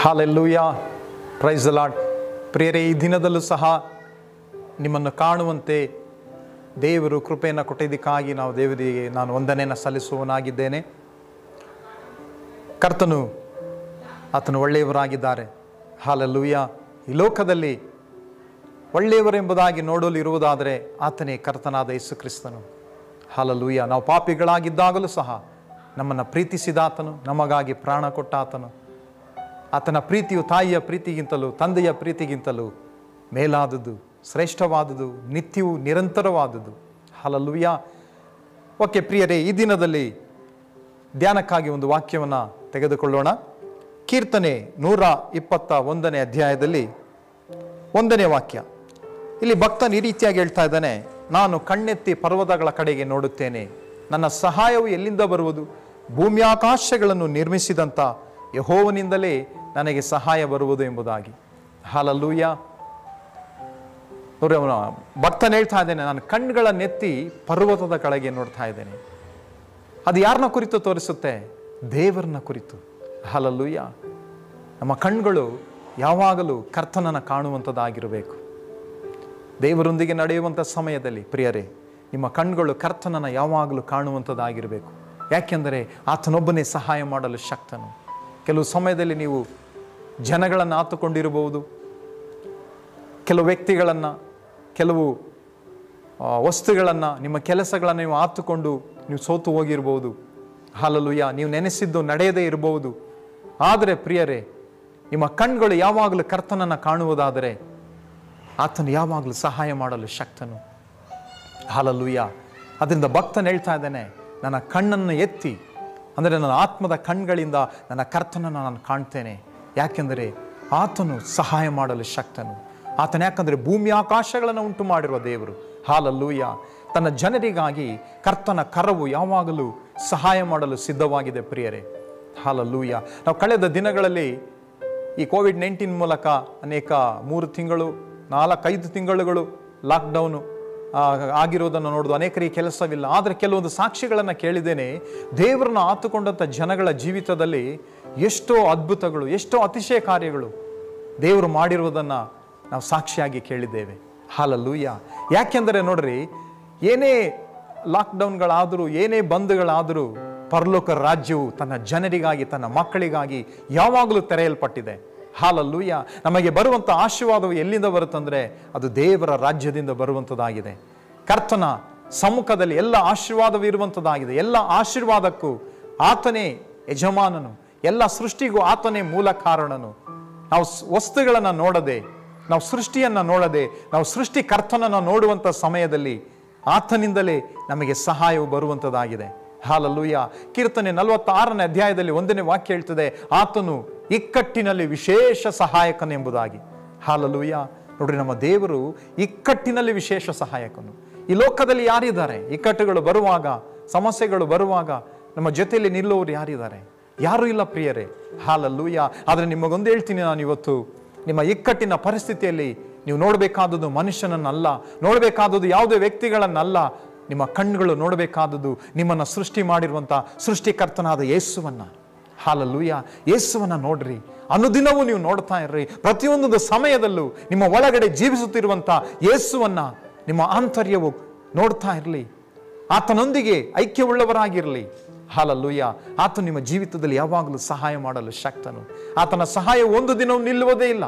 hallelujah price Lad ಪ್ರಿಯರೇ ಈ ದಿನದಲ್ಲೂ ಸಹ ನಿಮ್ಮನ್ನು ಕಾಣುವಂತೆ ದೇವರು ಕೃಪೆಯನ್ನು ಕೊಟ್ಟಿದ್ದಕ್ಕಾಗಿ ನಾವು ದೇವರಿಗೆ ನಾನು ವಂದನೆಯನ್ನು ಸಲ್ಲಿಸುವನಾಗಿದ್ದೇನೆ ಕರ್ತನು ಆತನು ಒಳ್ಳೆಯವರಾಗಿದ್ದಾರೆ ಹಾಲೆಲ್ಲೂಯ ಈ ಲೋಕದಲ್ಲಿ ಒಳ್ಳೆಯವರೆಂಬುದಾಗಿ ನೋಡಲು ಇರುವುದಾದರೆ ಆತನೇ ಕರ್ತನಾದ ಯೇಸು ಕ್ರಿಸ್ತನು ಹಾಲಲೂಯ ನಾವು ಪಾಪಿಗಳಾಗಿದ್ದಾಗಲೂ ಸಹ ನಮ್ಮನ್ನು ಪ್ರೀತಿಸಿದ ಆತನು ನಮಗಾಗಿ ಪ್ರಾಣ ಕೊಟ್ಟ ಆತನು ಆತನ ಪ್ರೀತಿಯು ತಾಯಿಯ ಪ್ರೀತಿಗಿಂತಲೂ ತಂದೆಯ ಪ್ರೀತಿಗಿಂತಲೂ ಮೇಲಾದುದು ಶ್ರೇಷ್ಠವಾದುದು ನಿತ್ಯವೂ ನಿರಂತರವಾದುದು ಹಾಲಲೂಯ ಓಕೆ ಪ್ರಿಯರೇ ಈ ದಿನದಲ್ಲಿ ಧ್ಯಾನಕ್ಕಾಗಿ ಒಂದು ವಾಕ್ಯವನ್ನು ತೆಗೆದುಕೊಳ್ಳೋಣ ಕೀರ್ತನೆ ನೂರ ಇಪ್ಪತ್ತ ಒಂದನೇ ಅಧ್ಯಾಯದಲ್ಲಿ ಒಂದನೇ ವಾಕ್ಯ ಇಲ್ಲಿ ಭಕ್ತನು ಈ ರೀತಿಯಾಗಿ ಹೇಳ್ತಾ ಇದ್ದಾನೆ ನಾನು ಕಣ್ಣೆತ್ತಿ ಪರ್ವತಗಳ ಕಡೆಗೆ ನೋಡುತ್ತೇನೆ ನನ್ನ ಸಹಾಯವು ಎಲ್ಲಿಂದ ಬರುವುದು ಭೂಮ್ಯಾಕಾಶಗಳನ್ನು ನಿರ್ಮಿಸಿದಂಥ ಯಹೋವನಿಂದಲೇ ನನಗೆ ಸಹಾಯ ಬರುವುದು ಎಂಬುದಾಗಿ ಹಾಲಲ್ಲೂಯ ನೋಡಿ ಅವನು ಭಕ್ತನು ಹೇಳ್ತಾ ಇದ್ದೇನೆ ನಾನು ಕಣ್ಗಳನ್ನೆತ್ತಿ ಪರ್ವತದ ಕಡೆಗೆ ನೋಡ್ತಾ ಇದ್ದೇನೆ ಅದು ಯಾರನ್ನ ಕುರಿತು ತೋರಿಸುತ್ತೆ ದೇವರನ್ನ ಕುರಿತು ಹಾಲಲ್ಲೂಯ ನಮ್ಮ ಕಣ್ಗಳು ಯಾವಾಗಲೂ ಕರ್ತನನ್ನು ಕಾಣುವಂಥದ್ದಾಗಿರಬೇಕು ದೇವರೊಂದಿಗೆ ನಡೆಯುವಂಥ ಸಮಯದಲ್ಲಿ ಪ್ರಿಯರೇ ನಿಮ್ಮ ಕಣ್ಗಳು ಕರ್ತನನ್ನು ಯಾವಾಗಲೂ ಕಾಣುವಂಥದ್ದಾಗಿರಬೇಕು ಯಾಕೆಂದರೆ ಆತನೊಬ್ಬನೇ ಸಹಾಯ ಮಾಡಲು ಶಕ್ತನು ಕೆಲವು ಸಮಯದಲ್ಲಿ ನೀವು ಜನಗಳನ್ನು ಆತುಕೊಂಡಿರಬಹುದು ಕೆಲವು ವ್ಯಕ್ತಿಗಳನ್ನು ಕೆಲವು ವಸ್ತುಗಳನ್ನು ನಿಮ್ಮ ಕೆಲಸಗಳನ್ನು ನೀವು ಆತುಕೊಂಡು ನೀವು ಸೋತು ಹೋಗಿರ್ಬೋದು ಹಾಲಲುಯ್ಯ ನೀವು ನೆನೆಸಿದ್ದು ನಡೆಯದೇ ಇರಬಹುದು ಆದರೆ ಪ್ರಿಯರೇ ನಿಮ್ಮ ಕಣ್ಗಳು ಯಾವಾಗಲೂ ಕರ್ತನನ್ನು ಕಾಣುವುದಾದರೆ ಆತನು ಯಾವಾಗಲೂ ಸಹಾಯ ಮಾಡಲು ಶಕ್ತನು ಹಾಲಲ್ಲೂಯ್ಯ ಅದರಿಂದ ಭಕ್ತನು ಹೇಳ್ತಾ ಇದ್ದಾನೆ ನನ್ನ ಕಣ್ಣನ್ನು ಎತ್ತಿ ಅಂದರೆ ನನ್ನ ಆತ್ಮದ ಕಣ್ಗಳಿಂದ ನನ್ನ ಕರ್ತನನ್ನು ನಾನು ಕಾಣ್ತೇನೆ ಯಾಕೆಂದರೆ ಆತನು ಸಹಾಯ ಮಾಡಲು ಶಕ್ತನು ಆತನು ಯಾಕಂದರೆ ಭೂಮಿ ಆಕಾಶಗಳನ್ನು ಉಂಟು ಮಾಡಿರುವ ದೇವರು ಹಾಲಲ್ಲೂಯ್ಯ ತನ್ನ ಜನರಿಗಾಗಿ ಕರ್ತನ ಕರವು ಯಾವಾಗಲೂ ಸಹಾಯ ಮಾಡಲು ಸಿದ್ಧವಾಗಿದೆ ಪ್ರಿಯರೇ ಹಾಲಲ್ಲೂಯ್ಯ ನಾವು ಕಳೆದ ದಿನಗಳಲ್ಲಿ ಈ ಕೋವಿಡ್ ನೈನ್ಟೀನ್ ಮೂಲಕ ಅನೇಕ ಮೂರು ತಿಂಗಳು ನಾಲ್ಕೈದು ತಿಂಗಳುಗಳು ಲಾಕ್ಡೌನು ಆ, ಆಗಿರೋದನ್ನು ನೋಡೋದು ಅನೇಕರಿಗೆ ಕೆಲಸವಿಲ್ಲ ಆದರೆ ಕೆಲವೊಂದು ಸಾಕ್ಷಿಗಳನ್ನು ಕೇಳಿದ್ದೇನೆ ದೇವರನ್ನು ಆತುಕೊಂಡಂಥ ಜನಗಳ ಜೀವಿತದಲ್ಲಿ ಎಷ್ಟೋ ಅದ್ಭುತಗಳು ಎಷ್ಟೋ ಅತಿಶಯ ಕಾರ್ಯಗಳು ದೇವರು ಮಾಡಿರುವುದನ್ನು ನಾವು ಸಾಕ್ಷಿಯಾಗಿ ಕೇಳಿದ್ದೇವೆ ಹಾಲಲ್ಲೂಯ್ಯ ಯಾಕೆಂದರೆ ನೋಡ್ರಿ ಏನೇ ಲಾಕ್ಡೌನ್ಗಳಾದರೂ ಏನೇ ಬಂದ್ಗಳಾದರೂ ಪರಲೋಕ ರಾಜ್ಯವು ತನ್ನ ಜನರಿಗಾಗಿ ತನ್ನ ಮಕ್ಕಳಿಗಾಗಿ ಯಾವಾಗಲೂ ತೆರೆಯಲ್ಪಟ್ಟಿದೆ ಹಾಲಲ್ಲೂಯ್ಯ ನಮಗೆ ಬರುವಂಥ ಆಶೀರ್ವಾದವು ಎಲ್ಲಿಂದ ಬರುತ್ತಂದ್ರೆ ಅದು ದೇವರ ರಾಜ್ಯದಿಂದ ಬರುವಂಥದ್ದಾಗಿದೆ ಕರ್ತನ ಸಮ್ಮುಖದಲ್ಲಿ ಎಲ್ಲ ಆಶೀರ್ವಾದವೂ ಇರುವಂಥದ್ದಾಗಿದೆ ಎಲ್ಲ ಆಶೀರ್ವಾದಕ್ಕೂ ಆತನೇ ಯಜಮಾನನು ಎಲ್ಲ ಸೃಷ್ಟಿಗೂ ಆತನೇ ಮೂಲ ಕಾರಣನು ನಾವು ಸ್- ವಸ್ತುಗಳನ್ನು ನೋಡದೆ ನಾವು ಸೃಷ್ಟಿಯನ್ನು ನೋಡದೆ ನಾವು ಸೃಷ್ಟಿಕರ್ತನನ್ನು ನೋಡುವಂಥ ಸಮಯದಲ್ಲಿ ಆತನಿಂದಲೇ ನಮಗೆ ಸಹಾಯವು ಬರುವಂಥದ್ದಾಗಿದೆ ಹಾಲಲ್ಲೂಯ್ಯ ಕೀರ್ತನೆ ನಲವತ್ತಾರನೇ ಅಧ್ಯಾಯದಲ್ಲಿ ಒಂದನೇ ವಾಕ್ಯ ಹೇಳ್ತದೆ ಆತನು ಇಕ್ಕಟ್ಟಿನಲ್ಲಿ ವಿಶೇಷ ಸಹಾಯಕನೆಂಬುದಾಗಿ ಹಾಲಲ್ಲೂಯ್ಯ ನೋಡ್ರಿ ನಮ್ಮ ದೇವರು ಇಕ್ಕಟ್ಟಿನಲ್ಲಿ ವಿಶೇಷ ಸಹಾಯಕನು ಈ ಲೋಕದಲ್ಲಿ ಯಾರಿದ್ದಾರೆ ಇಕ್ಕಟ್ಟುಗಳು ಬರುವಾಗ ಸಮಸ್ಯೆಗಳು ಬರುವಾಗ ನಮ್ಮ ಜೊತೆಯಲ್ಲಿ ನಿಲ್ಲುವವರು ಯಾರಿದ್ದಾರೆ ಯಾರೂ ಇಲ್ಲ ಪ್ರಿಯರೇ ಹಾಲಲ್ಲೂಯ್ಯ ಆದರೆ ನಿಮಗೊಂದು ಹೇಳ್ತೀನಿ ನಾನು ಇವತ್ತು ನಿಮ್ಮ ಇಕ್ಕಟ್ಟಿನ ಪರಿಸ್ಥಿತಿಯಲ್ಲಿ ನೀವು ನೋಡಬೇಕಾದದ್ದು ಮನುಷ್ಯನನ್ನಲ್ಲ ನೋಡಬೇಕಾದದ್ದು ಯಾವುದೇ ವ್ಯಕ್ತಿಗಳನ್ನಲ್ಲ ನಿಮ್ಮ ಕಣ್ಣುಗಳು ನೋಡಬೇಕಾದದ್ದು ನಿಮ್ಮನ್ನು ಸೃಷ್ಟಿ ಮಾಡಿರುವಂಥ ಸೃಷ್ಟಿಕರ್ತನಾದ ಯೇಸುವನ್ನ ಹಾಲಲ್ಲೂಯ್ಯ ಯೇಸುವನ್ನ ನೋಡ್ರಿ ಅನುದಿನವೂ ನೀವು ನೋಡ್ತಾ ಇರ್ರಿ ಪ್ರತಿಯೊಂದೊಂದು ಸಮಯದಲ್ಲೂ ನಿಮ್ಮ ಒಳಗಡೆ ಜೀವಿಸುತ್ತಿರುವಂಥ ಯೇಸುವನ್ನ ನಿಮ್ಮ ಆಂತರ್ಯವು ನೋಡ್ತಾ ಇರಲಿ ಆತನೊಂದಿಗೆ ಐಕ್ಯವುಳ್ಳವರಾಗಿರಲಿ ಹಾಲಲ್ಲೂಯ್ಯ ಆತ ನಿಮ್ಮ ಜೀವಿತದಲ್ಲಿ ಯಾವಾಗಲೂ ಸಹಾಯ ಮಾಡಲು ಶಕ್ತನು ಆತನ ಸಹಾಯ ಒಂದು ದಿನವೂ ನಿಲ್ಲುವುದೇ ಇಲ್ಲ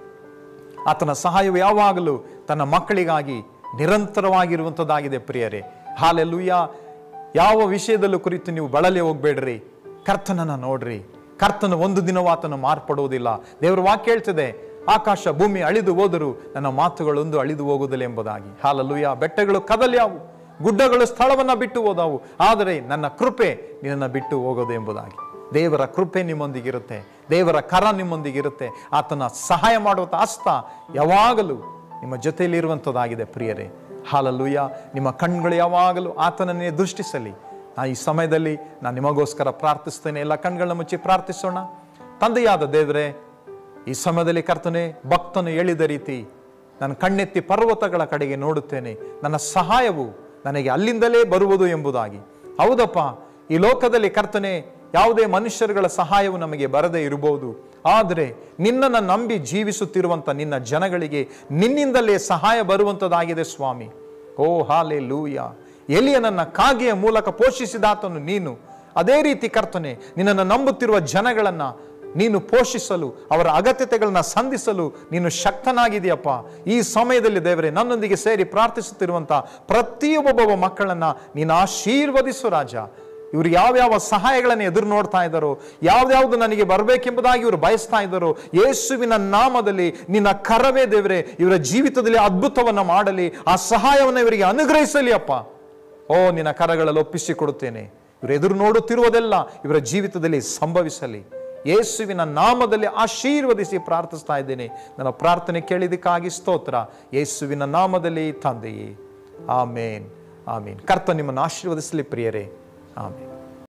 ಆತನ ಸಹಾಯವು ಯಾವಾಗಲೂ ತನ್ನ ಮಕ್ಕಳಿಗಾಗಿ ನಿರಂತರವಾಗಿರುವಂಥದ್ದಾಗಿದೆ ಪ್ರಿಯರೇ ಹಾಲೆಲ್ಲೂಯ್ಯ ಯಾವ ವಿಷಯದಲ್ಲೂ ಕುರಿತು ನೀವು ಬಳಲಿ ಹೋಗ್ಬೇಡ್ರಿ ಕರ್ತನನ್ನ ನೋಡ್ರಿ ಕರ್ತನ ಒಂದು ದಿನವೂ ಆತನು ಮಾರ್ಪಡುವುದಿಲ್ಲ ದೇವರ ವಾಕ್ಯ ಹೇಳ್ತದೆ ಆಕಾಶ ಭೂಮಿ ಅಳಿದು ಹೋದರೂ ನನ್ನ ಮಾತುಗಳೊಂದು ಅಳಿದು ಹೋಗುವುದಿಲ್ಲ ಎಂಬುದಾಗಿ ಹಾಲಲ್ಲೂಯ್ಯ ಬೆಟ್ಟಗಳು ಕದಲ್ಯಾವು ಗುಡ್ಡಗಳು ಸ್ಥಳವನ್ನ ಬಿಟ್ಟು ಹೋದವು ಆದರೆ ನನ್ನ ಕೃಪೆ ನಿನ್ನನ್ನು ಬಿಟ್ಟು ಹೋಗೋದು ಎಂಬುದಾಗಿ ದೇವರ ಕೃಪೆ ನಿಮ್ಮೊಂದಿಗಿರುತ್ತೆ ದೇವರ ಕರ ನಿಮ್ಮೊಂದಿಗಿರುತ್ತೆ ಆತನ ಸಹಾಯ ಮಾಡುವಂಥ ಹಸ್ತ ಯಾವಾಗಲೂ ನಿಮ್ಮ ಜೊತೆಯಲ್ಲಿ ಇರುವಂಥದ್ದಾಗಿದೆ ಪ್ರಿಯರೇ ಹಾಲಲ್ಲೂಯ್ಯ ನಿಮ್ಮ ಕಣ್ಗಳು ಯಾವಾಗಲೂ ಆತನನ್ನೇ ದೃಷ್ಟಿಸಲಿ ನಾ ಈ ಸಮಯದಲ್ಲಿ ನಾನು ನಿಮಗೋಸ್ಕರ ಪ್ರಾರ್ಥಿಸ್ತೇನೆ ಎಲ್ಲ ಕಣ್ಗಳನ್ನ ಮುಚ್ಚಿ ಪ್ರಾರ್ಥಿಸೋಣ ತಂದೆಯಾದ ದೇವರೇ ಈ ಸಮಯದಲ್ಲಿ ಕರ್ತನೆ ಭಕ್ತನು ಹೇಳಿದ ರೀತಿ ನಾನು ಕಣ್ಣೆತ್ತಿ ಪರ್ವತಗಳ ಕಡೆಗೆ ನೋಡುತ್ತೇನೆ ನನ್ನ ಸಹಾಯವು ನನಗೆ ಅಲ್ಲಿಂದಲೇ ಬರುವುದು ಎಂಬುದಾಗಿ ಹೌದಪ್ಪ ಈ ಲೋಕದಲ್ಲಿ ಕರ್ತನೆ ಯಾವುದೇ ಮನುಷ್ಯರುಗಳ ಸಹಾಯವು ನಮಗೆ ಬರದೇ ಇರಬಹುದು ಆದರೆ ನಿನ್ನನ್ನು ನಂಬಿ ಜೀವಿಸುತ್ತಿರುವಂಥ ನಿನ್ನ ಜನಗಳಿಗೆ ನಿನ್ನಿಂದಲೇ ಸಹಾಯ ಬರುವಂಥದ್ದಾಗಿದೆ ಸ್ವಾಮಿ ಓ ಹಾಲೆ ಲೂಯ ಎಲಿಯನನ್ನ ಕಾಗೆಯ ಮೂಲಕ ಪೋಷಿಸಿದಾತನು ನೀನು ಅದೇ ರೀತಿ ಕರ್ತನೆ ನಿನ್ನನ್ನು ನಂಬುತ್ತಿರುವ ಜನಗಳನ್ನ ನೀನು ಪೋಷಿಸಲು ಅವರ ಅಗತ್ಯತೆಗಳನ್ನ ಸಂಧಿಸಲು ನೀನು ಶಕ್ತನಾಗಿದೆಯಪ್ಪ ಈ ಸಮಯದಲ್ಲಿ ದೇವರೇ ನನ್ನೊಂದಿಗೆ ಸೇರಿ ಪ್ರಾರ್ಥಿಸುತ್ತಿರುವಂಥ ಪ್ರತಿಯೊಬ್ಬೊಬ್ಬ ಮಕ್ಕಳನ್ನ ನೀನು ಆಶೀರ್ವದಿಸು ರಾಜ ಇವರು ಯಾವ್ಯಾವ ಸಹಾಯಗಳನ್ನು ಎದುರು ನೋಡ್ತಾ ಇದ್ದಾರೋ ಯಾವ್ಯಾವ್ದು ನನಗೆ ಬರಬೇಕೆಂಬುದಾಗಿ ಇವರು ಬಯಸ್ತಾ ಇದ್ದಾರೋ ಯೇಸುವಿನ ನಾಮದಲ್ಲಿ ನಿನ್ನ ಕರವೇ ದೇವರೇ ಇವರ ಜೀವಿತದಲ್ಲಿ ಅದ್ಭುತವನ್ನ ಮಾಡಲಿ ಆ ಸಹಾಯವನ್ನು ಇವರಿಗೆ ಅನುಗ್ರಹಿಸಲಿ ಅಪ್ಪ ಓ ನಿನ್ನ ಕರಗಳಲ್ಲಿ ಒಪ್ಪಿಸಿಕೊಡುತ್ತೇನೆ ಇವರು ಎದುರು ನೋಡುತ್ತಿರುವುದೆಲ್ಲ ಇವರ ಜೀವಿತದಲ್ಲಿ ಸಂಭವಿಸಲಿ ಯೇಸುವಿನ ನಾಮದಲ್ಲಿ ಆಶೀರ್ವದಿಸಿ ಪ್ರಾರ್ಥಿಸ್ತಾ ಇದ್ದೇನೆ ನನ್ನ ಪ್ರಾರ್ಥನೆ ಕೇಳಿದಕ್ಕಾಗಿ ಸ್ತೋತ್ರ ಯೇಸುವಿನ ನಾಮದಲ್ಲಿ ತಂದೆಯೇ ಆಮೇನ್ ಆಮೇನ್ ಕರ್ತ ನಿಮ್ಮನ್ನು ಆಶೀರ್ವದಿಸಲಿ ಪ್ರಿಯರೇ ಆಮೇನ್